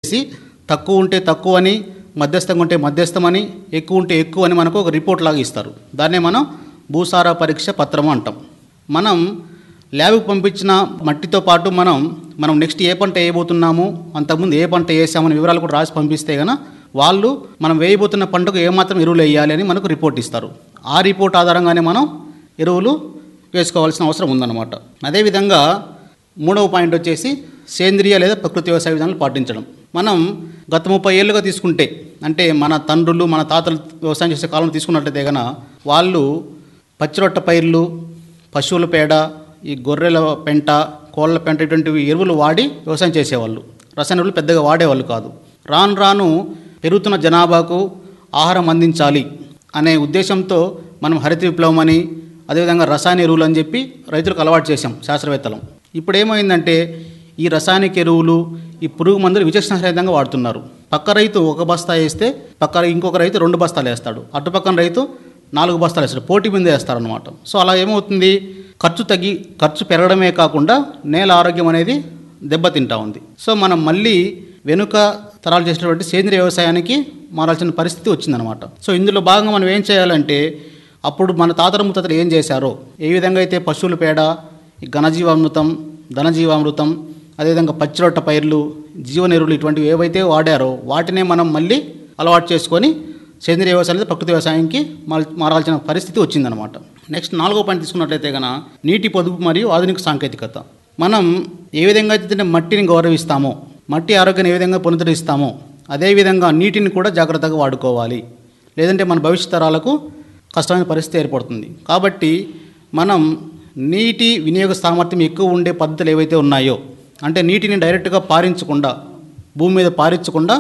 చేసి తక్కువ ఉంటే తక్కువ అని మధ్యస్థంగా ఉంటే మధ్యస్థమని ఎక్కువ ఉంటే ఎక్కువ అని మనకు ఒక రిపోర్ట్ లాగా ఇస్తారు దాన్నే మనం భూసార పరీక్ష పత్రం అంటాం మనం ల్యాబ్కి పంపించిన మట్టితో పాటు మనం మనం నెక్స్ట్ ఏ పంట వేయబోతున్నాము అంతకుముందు ఏ పంట వేసామని వివరాలు కూడా రాసి పంపిస్తే గన వాళ్ళు మనం వేయబోతున్న పంటకు ఏమాత్రం ఎరువులు వేయాలి అని మనకు రిపోర్ట్ ఇస్తారు ఆ రిపోర్ట్ ఆధారంగానే మనం ఎరువులు వేసుకోవాల్సిన అవసరం ఉందన్నమాట అదేవిధంగా మూడవ పాయింట్ వచ్చేసి సేంద్రియ లేదా ప్రకృతి వ్యవసాయ విధానాలు పాటించడం మనం గత ముప్పై ఏళ్ళుగా తీసుకుంటే అంటే మన తండ్రులు మన తాతలు వ్యవసాయం చేసే కాలం తీసుకున్నట్లయితే కనుక వాళ్ళు పచ్చిరొట్ట పైర్లు పశువుల పేడ ఈ గొర్రెల పెంట కోళ్ళ పెంట ఇటువంటివి ఎరువులు వాడి వ్యవసాయం చేసేవాళ్ళు రసాయన ఎరువులు పెద్దగా వాడేవాళ్ళు కాదు రాను రాను పెరుగుతున్న జనాభాకు ఆహారం అందించాలి అనే ఉద్దేశంతో మనం హరిత విప్లవం అని అదేవిధంగా రసాయన ఎరువులు అని చెప్పి రైతులకు అలవాటు చేశాం శాస్త్రవేత్తలం ఇప్పుడు ఏమైందంటే ఈ రసాయనిక ఎరువులు ఈ పురుగు మందులు విచక్షణరహితంగా వాడుతున్నారు పక్క రైతు ఒక బస్తా వేస్తే పక్క ఇంకొక రైతు రెండు బస్తాలు వేస్తాడు అటుపక్కన రైతు నాలుగు బస్తాలు వేస్తాడు పోటీ మీద వేస్తారనమాట సో అలా ఏమవుతుంది ఖర్చు తగ్గి ఖర్చు పెరగడమే కాకుండా నేల ఆరోగ్యం అనేది దెబ్బతింటా ఉంది సో మనం మళ్ళీ వెనుక తరాలు చేసినటువంటి సేంద్రియ వ్యవసాయానికి మారాల్సిన పరిస్థితి వచ్చిందనమాట సో ఇందులో భాగంగా మనం ఏం చేయాలంటే అప్పుడు మన తాతల ముత్తాతలు ఏం చేశారో ఏ విధంగా అయితే పశువుల పేడ ఈ ఘనజీవామృతం ధనజీవామృతం అదేవిధంగా పచ్చిరొట్ట పైర్లు జీవనెరువులు ఇటువంటివి ఏవైతే వాడారో వాటినే మనం మళ్ళీ అలవాటు చేసుకొని సేంద్రియ వ్యవసాయం లేదా ప్రకృతి వ్యవసాయానికి మాల్- మారాల్సిన పరిస్థితి వచ్చిందనమాట నెక్స్ట్ నాలుగో పాయింట్ తీసుకున్నట్లయితే కనుక నీటి పొదుపు మరియు ఆధునిక సాంకేతికత మనం ఏ విధంగా అయితే మట్టిని గౌరవిస్తామో మట్టి ఆరోగ్యాన్ని ఏ విధంగా పునరుద్ధరిస్తామో అదేవిధంగా నీటిని కూడా జాగ్రత్తగా వాడుకోవాలి లేదంటే మన భవిష్యత్ తరాలకు కష్టమైన పరిస్థితి ఏర్పడుతుంది కాబట్టి మనం నీటి వినియోగ సామర్థ్యం ఎక్కువ ఉండే పద్ధతులు ఏవైతే ఉన్నాయో అంటే నీటిని డైరెక్ట్గా పారించకుండా భూమి మీద పారించకుండా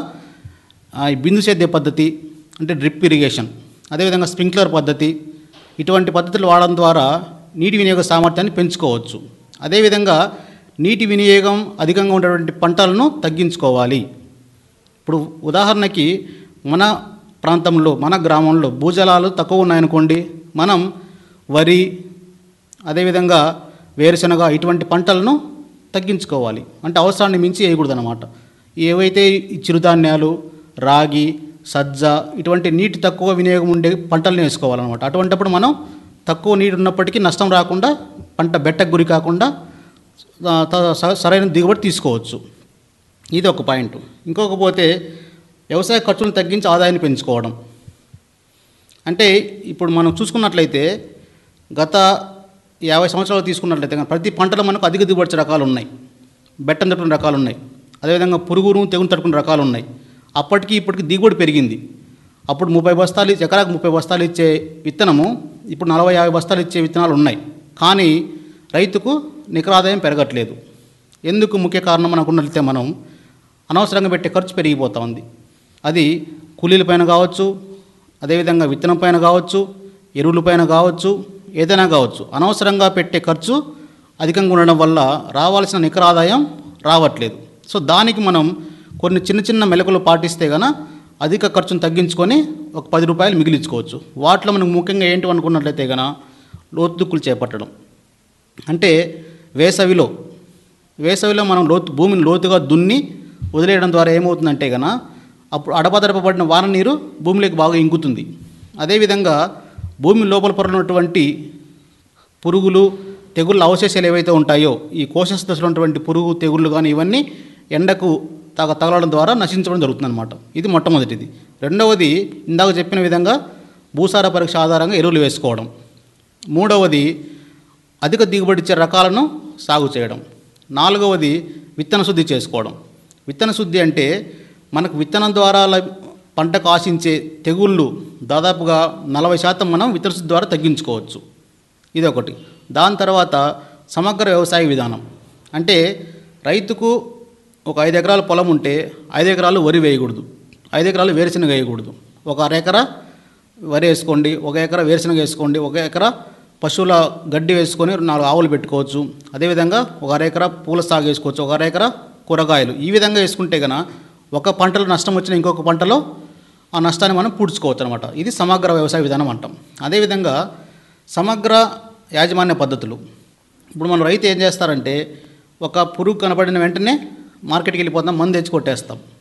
ఆ, ఈ బిందు సేద్య పద్ధతి అంటే డ్రిప్ ఇరిగేషన్ అదేవిధంగా స్ప్రింక్లర్ పద్ధతి ఇటువంటి పద్ధతులు వాడడం ద్వారా నీటి వినియోగ సామర్థ్యాన్ని పెంచుకోవచ్చు అదేవిధంగా నీటి వినియోగం అధికంగా ఉండేటువంటి పంటలను తగ్గించుకోవాలి ఇప్పుడు ఉదాహరణకి మన ప్రాంతంలో మన గ్రామంలో భూజలాలు తక్కువ ఉన్నాయనుకోండి మనం వరి అదేవిధంగా వేరుశనగ ఇటువంటి పంటలను తగ్గించుకోవాలి అంటే అవసరాన్ని మించి వేయకూడదన్నమాట ఏవైతే ఈ చిరుధాన్యాలు రాగి సజ్జ ఇటువంటి నీటి తక్కువ వినియోగం ఉండే పంటలను వేసుకోవాలన్నమాట అటువంటిప్పుడు మనం తక్కువ నీరు ఉన్నప్పటికీ నష్టం రాకుండా పంట బెట్టకు గురి కాకుండా ఆ, త- స- సరైన దిగుబడి తీసుకోవచ్చు ఇది ఒక పాయింట్ ఇంకొక పోతే వ్యవసాయ ఖర్చులను తగ్గించి ఆదాయాన్ని పెంచుకోవడం అంటే ఇప్పుడు మనం చూసుకున్నట్లయితే గత యాభై సంవత్సరాలు తీసుకున్నట్లయితే కనుక ప్రతి పంటలో మనకు అధిక దిగుబడి రకాలు ఉన్నాయి బెట్టం తట్టుకునే రకాలు ఉన్నాయి అదేవిధంగా పురుగును తెగులు తట్టుకునే రకాలు ఉన్నాయి అప్పటికి ఇప్పటికి దిగుబడి పెరిగింది అప్పుడు ముప్పై బస్తాలు ఇచ్చే- ఎకరాకు ముప్పై బస్తాలు ఇచ్చే విత్తనము ఇప్పుడు నలభై యాభై బస్తాలు ఇచ్చే విత్తనాలు ఉన్నాయి కానీ రైతుకు నికర ఆదాయం పెరగట్లేదు ఎందుకు ముఖ్య కారణం అనుకున్నట్లయితే మనం అనవసరంగా పెట్టే ఖర్చు పెరిగిపోతూ ఉంది అది కూలీల పైన కావచ్చు అదేవిధంగా విత్తనం పైన కావచ్చు ఎరువుల పైన కావచ్చు ఏదైనా కావచ్చు అనవసరంగా పెట్టే ఖర్చు అధికంగా ఉండడం వల్ల రావాల్సిన నికర ఆదాయం రావట్లేదు సో దానికి మనం కొన్ని చిన్న చిన్న మెలకులు పాటిస్తే గన అధిక ఖర్చును తగ్గించుకొని ఒక పది రూపాయలు మిగిలించుకోవచ్చు వాటిలో మనకు ముఖ్యంగా ఏంటి అనుకున్నట్లయితే గన లోతుక్కులు చేపట్టడం అంటే వేసవిలో వేసవిలో మనం లోతు భూమిని లోతుగా దున్ని వదిలేయడం ద్వారా ఏమవుతుందంటే గన అప్పుడు అడపదడపబడిన వాన నీరు భూమిలోకి బాగా ఇంకుతుంది అదేవిధంగా భూమి లోపల పొరలున్నటువంటి పురుగులు తెగుళ్ళ అవశేషాలు ఏవైతే ఉంటాయో ఈ కోశస్థ దశలో ఉన్నటువంటి పురుగు తెగుళ్ళు కానీ ఇవన్నీ ఎండకు తగ తగలడం ద్వారా నశించడం జరుగుతుందన్నమాట ఇది మొట్టమొదటిది రెండవది ఇందాక చెప్పిన విధంగా భూసార పరీక్ష ఆధారంగా ఎరువులు వేసుకోవడం మూడవది అధిక దిగుబడి ఇచ్చే రకాలను సాగు చేయడం నాలుగవది విత్తన శుద్ధి చేసుకోవడం విత్తన శుద్ధి అంటే మనకు విత్తనం ద్వారా లభి- పంటకు ఆశించే తెగుళ్ళు దాదాపుగా నలభై శాతం మనం విత్తన శుద్ధి ద్వారా తగ్గించుకోవచ్చు ఇది ఒకటి దాని తర్వాత సమగ్ర వ్యవసాయ విధానం అంటే రైతుకు ఒక ఐదు ఎకరాల పొలం ఉంటే ఐదు ఎకరాలు వరి వేయకూడదు ఐదు ఎకరాలు వేరుశనగ వేయకూడదు ఒక అర ఎకరా వరి వేసుకోండి ఒక ఎకరా వేరుశనగ వేసుకోండి ఒక ఎకరా పశువుల గడ్డి వేసుకొని నాలుగు ఆవులు పెట్టుకోవచ్చు అదేవిధంగా ఒక అర ఎకరా పూల సాగు వేసుకోవచ్చు ఒక అర ఎకరా కూరగాయలు ఈ విధంగా వేసుకుంటే గన ఒక పంటలో నష్టం వచ్చిన ఇంకొక పంటలో ఆ నష్టాన్ని మనం పూడ్చుకోవచ్చు అనమాట ఇది సమగ్ర వ్యవసాయ విధానం అంటాం అదేవిధంగా సమగ్ర యాజమాన్య పద్ధతులు ఇప్పుడు మన రైతు ఏం చేస్తారంటే ఒక పురుగు కనపడిన వెంటనే మార్కెట్కి వెళ్ళిపోతాం మందు తెచ్చి కొట్టేస్తాం